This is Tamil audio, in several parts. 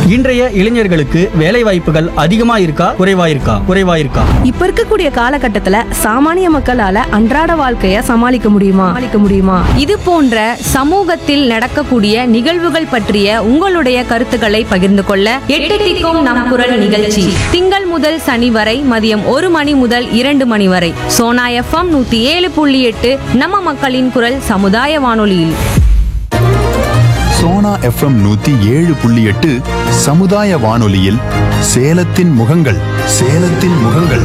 இன்றைய இளைஞர்களுக்கு வேலை வாய்ப்புகள் அதிகமா இருக்கா குறைவா இருக்கா குறைவா இருக்கா இப்ப இருக்கக்கூடிய காலகட்டத்துல சாமானிய மக்களால அன்றாட வாழ்க்கைய சமாளிக்க முடியுமா சமாளிக்க முடியுமா இது போன்ற சமூகத்தில் நடக்கக்கூடிய நிகழ்வுகள் பற்றிய உங்களுடைய கருத்துக்களை பகிர்ந்து கொள்ள எட்டு திக்கும் நம் குரல் நிகழ்ச்சி திங்கள் முதல் சனி வரை மதியம் ஒரு மணி முதல் இரண்டு மணி வரை சோனா எஃப்எம் நூத்தி ஏழு புள்ளி எட்டு நம்ம மக்களின் குரல் சமுதாய வானொலியில் சோனா எஃப்எம் நூத்தி ஏழு புள்ளி எட்டு சமுதாய வானொலியில் சேலத்தின் முகங்கள் சேலத்தின் முகங்கள்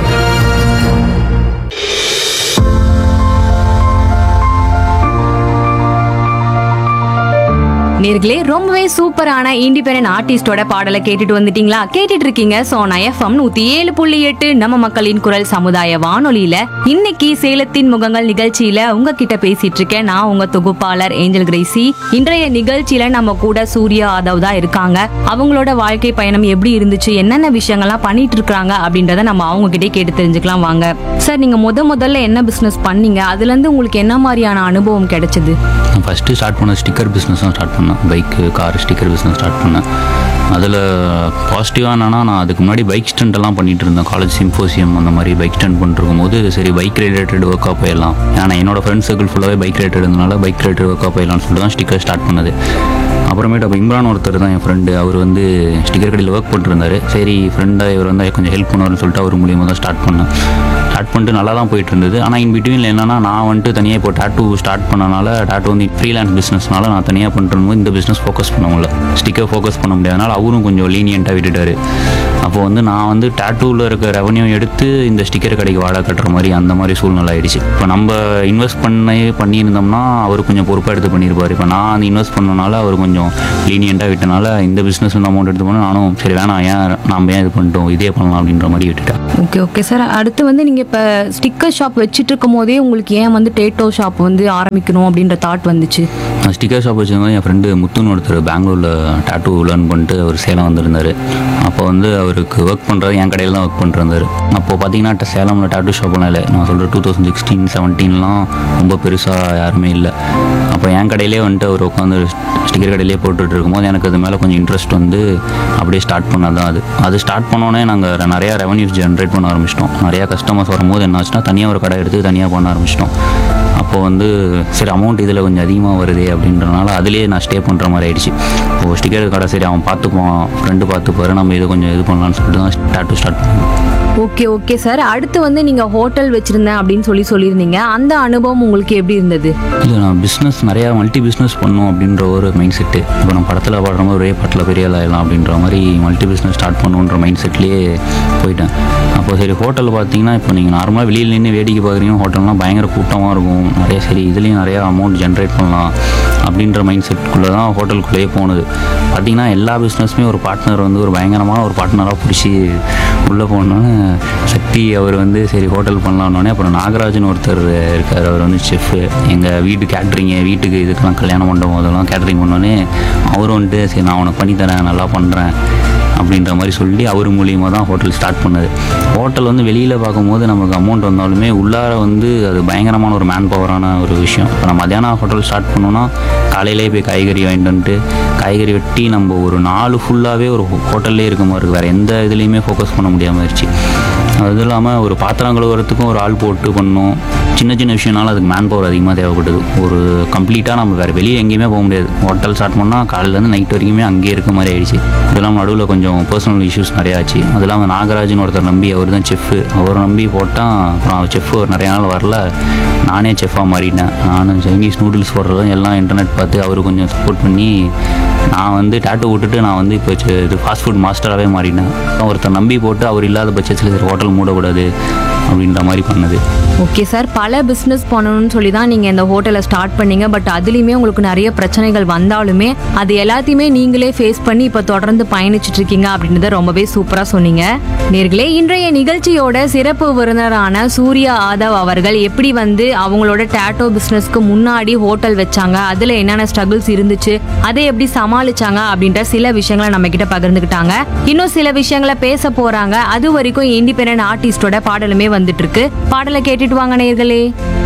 நேர்களே ரொம்பவே சூப்பரான இண்டிபெண்டன்ட் ஆர்டிஸ்டோட பாடலை கேட்டுட்டு வந்துட்டீங்களா கேட்டுட்டு இருக்கீங்க சோனா எஃப்எம் நூத்தி ஏழு புள்ளி எட்டு நம்ம மக்களின் குரல் சமுதாய வானொலியில இன்னைக்கு சேலத்தின் முகங்கள் நிகழ்ச்சியில உங்ககிட்ட பேசிட்டு இருக்கேன் நான் உங்க தொகுப்பாளர் ஏஞ்சல் கிரேசி இன்றைய நிகழ்ச்சியில நம்ம கூட சூர்யா ஆதவ் தான் இருக்காங்க அவங்களோட வாழ்க்கை பயணம் எப்படி இருந்துச்சு என்னென்ன விஷயங்கள்லாம் பண்ணிட்டு இருக்காங்க அப்படின்றத நம்ம அவங்க கிட்டே கேட்டு தெரிஞ்சுக்கலாம் வாங்க சார் நீங்க முத முதல்ல என்ன பிசினஸ் பண்ணீங்க அதுல இருந்து உங்களுக்கு என்ன மாதிரியான அனுபவம் கிடைச்சது நான் ஃபஸ்ட்டு ஸ்டார்ட் பண்ண ஸ்டிக்கர் பிஸ்னஸ் தான் ஸ்டார்ட் பண்ணேன் bike car sticker business start பண்ணேன் அதில் பாசிட்டிவாக என்னன்னா நான் அதுக்கு முன்னாடி பைக் ஸ்டண்ட் எல்லாம் பண்ணிட்டு இருந்தேன் காலேஜ் சிம்போசியம் அந்த மாதிரி பைக் ஸ்டண்ட் பண்ணிருக்கும் போது சரி பைக் ரிலேட்டட் ஒர்க்காக போயிடலாம் ஏன்னா என்னோட ஃப்ரெண்ட்ஸ் சர்க்கிள் ஃபுல்லாகவே பைக் ரிலேட்டட் இருந்தனால பைக் ரிலேட்டட் ஒர்க்காக போயிடலாம்னு சொல்லிட்டு தான் ஸ்டிக்கர் ஸ்டார்ட் பண்ணது அப்புறமேட்டு அப்போ இம்ரான் ஒருத்தர் தான் என் ஃப்ரெண்டு அவர் வந்து ஸ்டிக்கர் கடையில் ஒர்க் பண்ணிருந்தாரு சரி ஃப்ரெண்டாக இவர் வந்து கொஞ்சம் ஹெல்ப் பண்ணுவார்னு சொல்லிட்டு அவர் மூலியமாக தான் ஸ்டார்ட் பண்ணேன் ஸ்டார்ட் பண்ணிட்டு நல்லா தான் போயிட்டு இருந்தது ஆனால் இன் பிட்வீனில் என்னன்னா நான் வந்துட்டு தனியாக இப்போ டேட்டூ ஸ்டார்ட் பண்ணனால டேட்டூ வந்து ஃப்ரீலான்ஸ் பிஸ்னஸ்னால நான் தனியாக பண்ணுறதும் இந்த பிஸ்னஸ் ஃபோக்கஸ் பண்ண முடியல ஸ்டிக்கர் ஃபோக்கஸ் பண்ண முடியாதனால அவரும் கொஞ்சம் லீனியண்ட்டாக விட்டுட்டாரு அப்போ வந்து நான் வந்து டேட்டூவில் இருக்க ரெவன்யூ எடுத்து இந்த ஸ்டிக்கர் கடைக்கு வாடகை கட்டுற மாதிரி அந்த மாதிரி சூழ்நிலை ஆயிடுச்சு இப்போ நம்ம இன்வெஸ்ட் பண்ணி பண்ணியிருந்தோம்னா அவர் கொஞ்சம் பொறுப்பாக எடுத்து பண்ணியிருப்பார் இப்போ நான் அந்த இன்வெஸ்ட் பண்ணனால அவர் கொஞ்சம் லீனியண்ட்டாக விட்டனால இந்த பிஸ்னஸ் வந்து அமௌண்ட் எடுத்து பண்ண நானும் சரி வேணாம் ஏன் நாம் ஏன் இது பண்ணிட்டோம் இதே பண்ணலாம் அப்படின்ற மாதிரி விட்டுட்டேன் ஓகே ஓகே சார் அடுத்து வந்து நீங்க இப்ப ஸ்டிக்கர் ஷாப் வச்சிட்டு இருக்கும் போதே உங்களுக்கு ஏன் வந்து டேட்டோ ஷாப் வந்து ஆரம்பிக்கணும் அப்படின்ற தாட் வந்துச்சு நான் ஸ்டிக்கர் ஷாப் வச்சிருந்தோம் என் ஃப்ரெண்டு முத்துன்னு ஒருத்தர் பெங்களூரில் டேட்டூ லேர்ன் பண்ணிட்டு அவர் சேலம் வந்திருந்தார் அப்போ வந்து அவருக்கு ஒர்க் பண்ணுறது என் கடையில் தான் ஒர்க் பண்ணிருந்தாரு அப்போது பார்த்தீங்கன்னா சேலமில் டேட்டூ ஷாப்லாம் இல்லை நான் சொல்கிறேன் டூ தௌசண்ட் சிக்ஸ்டீன் செவன்டீன்லாம் ரொம்ப பெருசாக யாருமே இல்லை அப்போ என் கடையிலே வந்துட்டு அவர் உட்காந்து ஸ்டிக்கர் கடையிலே போட்டுட்டு இருக்கும்போது எனக்கு அது மேலே கொஞ்சம் இன்ட்ரெஸ்ட் வந்து அப்படியே ஸ்டார்ட் பண்ணது தான் அது அது ஸ்டார்ட் பண்ணோன்னே நாங்கள் நிறையா ரெவன்யூஸ் ஜென்ரேட் பண்ண ஆரம்பிச்சிட்டோம் நிறையா கஸ்டமர்ஸ் வரும்போது என்ன ஆச்சுன்னா தனியாக ஒரு கடை எடுத்து தனியாக பண்ண ஆரம்பிச்சிட்டோம் அப்போ வந்து சரி அமௌண்ட் இதில் கொஞ்சம் அதிகமாக வருதே அப்படின்றனால அதுலேயே நான் ஸ்டே பண்ணுற மாதிரி ஆயிடுச்சு இப்போ ஸ்டிக்கர் கடை சரி அவன் பார்த்துப்பான் ஃப்ரெண்டு பார்த்துப்பாரு நம்ம இது கொஞ்சம் இது பண்ணலாம்னு சொல்லிட்டு தான் டேட்டூ ஸ்டார்ட் பண்ணோம் ஓகே ஓகே சார் அடுத்து வந்து நீங்க ஹோட்டல் வச்சிருந்தேன் அப்படின்னு சொல்லி சொல்லியிருந்தீங்க அந்த அனுபவம் உங்களுக்கு எப்படி இருந்தது இல்லை நான் பிஸ்னஸ் நிறையா மல்டி பிஸ்னஸ் பண்ணும் அப்படின்ற ஒரு மைண்ட் செட்டு இப்போ நம்ம படத்தில் பாடுற மாதிரி ஒரே பாட்டில் பெரிய ஆள் ஆயிடலாம் அப்படின்ற மாதிரி மல்டி பிஸ்னஸ் ஸ்டார்ட் பண்ணுன்ற மைண்ட் செட்லேயே போயிட்டேன் அப்போ சரி ஹோட்டல் பார்த்தீங்கன்னா இப்போ நீங்கள் நார்மலாக வெளியில் நின்று வேடிக்கை பார்க்குறீங்க ஹோட்டல்னால் பயங்கர கூட்டமாக இருக்கும் நிறைய சரி இதுலேயும் நிறையா அமௌண்ட் ஜென்ரேட் பண்ணலாம் அப்படின்ற மைண்ட் செட்டுக்குள்ளே தான் ஹோட்டலுக்குள்ளேயே போனது பார்த்தீங்கன்னா எல்லா பிஸ்னஸுமே ஒரு பார்ட்னர் வந்து ஒரு பயங்கரமான ஒரு பார்ட்னராக பிடிச்சி உள்ளே போனோன்னே சக்தி அவர் வந்து சரி ஹோட்டல் பண்ணலாம்னோடனே அப்புறம் நாகராஜன் ஒருத்தர் இருக்கார் அவர் வந்து செஃப்பு எங்கள் வீட்டு கேட்ரிங்கு வீட்டுக்கு இதுக்கெல்லாம் கல்யாணம் மண்டபம் அதெல்லாம் கேட்ரிங் பண்ணோன்னே அவரும் வந்துட்டு சரி நான் உனக்கு பண்ணித்தரேன் நல்லா பண்ணுறேன் அப்படின்ற மாதிரி சொல்லி அவர் மூலியமாக தான் ஹோட்டல் ஸ்டார்ட் பண்ணது ஹோட்டல் வந்து வெளியில் பார்க்கும்போது நமக்கு அமௌண்ட் வந்தாலுமே உள்ளார வந்து அது பயங்கரமான ஒரு மேன் பவரான ஒரு விஷயம் இப்போ நம்ம மத்தியானம் ஹோட்டல் ஸ்டார்ட் பண்ணோன்னா காலையிலே போய் காய்கறி வாங்கிட்டு வந்துட்டு காய்கறி வெட்டி நம்ம ஒரு நாலு ஃபுல்லாகவே ஒரு ஹோட்டல்லே இருக்க மாதிரி இருக்குது வேறு எந்த இதுலேயுமே ஃபோக்கஸ் பண்ண முடியாமல் ஆயிடுச்சு அது இல்லாமல் ஒரு பாத்திரம் கழுவுறதுக்கும் ஒரு ஆள் போட்டு பண்ணணும் சின்ன சின்ன விஷயம்னால அதுக்கு மேன் பவர் அதிகமாக தேவைப்படுது ஒரு கம்ப்ளீட்டாக நம்ம வேறு வெளியே எங்கேயுமே போக முடியாது ஹோட்டல் ஸ்டார்ட் பண்ணால் காலையிலேருந்து நைட் வரைக்குமே அங்கேயே இருக்க மாதிரி ஆயிடுச்சு அது இல்லாமல் நடுவில் கொஞ்சம் பர்சனல் இஷ்யூஸ் நிறையா ஆச்சு அது இல்லாமல் நாகராஜன் ஒருத்தர் நம்பி அவர் தான் செஃப்பு அவரை நம்பி போட்டால் அப்புறம் அவர் செஃப் ஒரு நிறைய நாள் வரல நானே செஃப்பாக மாறிட்டேன் நானும் சைனீஸ் நூடுல்ஸ் போடுறதும் எல்லாம் இன்டர்நெட் பார்த்து அவர் கொஞ்சம் சப்போர்ட் பண்ணி நான் வந்து டேட்டூ விட்டுட்டு நான் வந்து இப்போ சி- இது ஃபாஸ்ட் ஃபுட் மாஸ்டராகவே மாறிட்டேன் ஒருத்தர் நம்பி போட்டு அவர் இல்லாத பட்சத்தில் சரி ஹோட்டல் மூடக்கூடாது அப்படின்ற மாதிரி பண்ணது ஓகே சார் பல பிஸ்னஸ் பண்ணணும்னு சொல்லி தான் நீங்கள் இந்த ஹோட்டலை ஸ்டார்ட் பண்ணீங்க பட் அதுலேயுமே உங்களுக்கு நிறைய பிரச்சனைகள் வந்தாலுமே அது எல்லாத்தையுமே நீங்களே ஃபேஸ் பண்ணி இப்போ தொடர்ந்து பயணிச்சுட்டு இருக்கீங்க அப்படின்றத ரொம்பவே சூப்பராக சொன்னீங்க நேர்களே இன்றைய நிகழ்ச்சியோட சிறப்பு விருந்தினரான சூர்யா ஆதவ் அவர்கள் எப்படி வந்து அவங்களோட டேட்டோ பிஸ்னஸ்க்கு முன்னாடி ஹோட்டல் வச்சாங்க அதில் என்னென்ன ஸ்ட்ரகிள்ஸ் இருந்துச்சு அதை எப்படி சமாளிச்சாங்க அப்படின்ற சில விஷயங்களை நம்ம கிட்ட பகிர்ந்துக்கிட்டாங்க இன்னும் சில விஷயங்களை பேச போறாங்க அது வரைக்கும் இண்டிபெண்டன்ட் ஆர்டிஸ்டோட பாடலுமே வந்துட்டு இருக்கு பாடலை கேட்டுட்டு வாங்க நேர்களே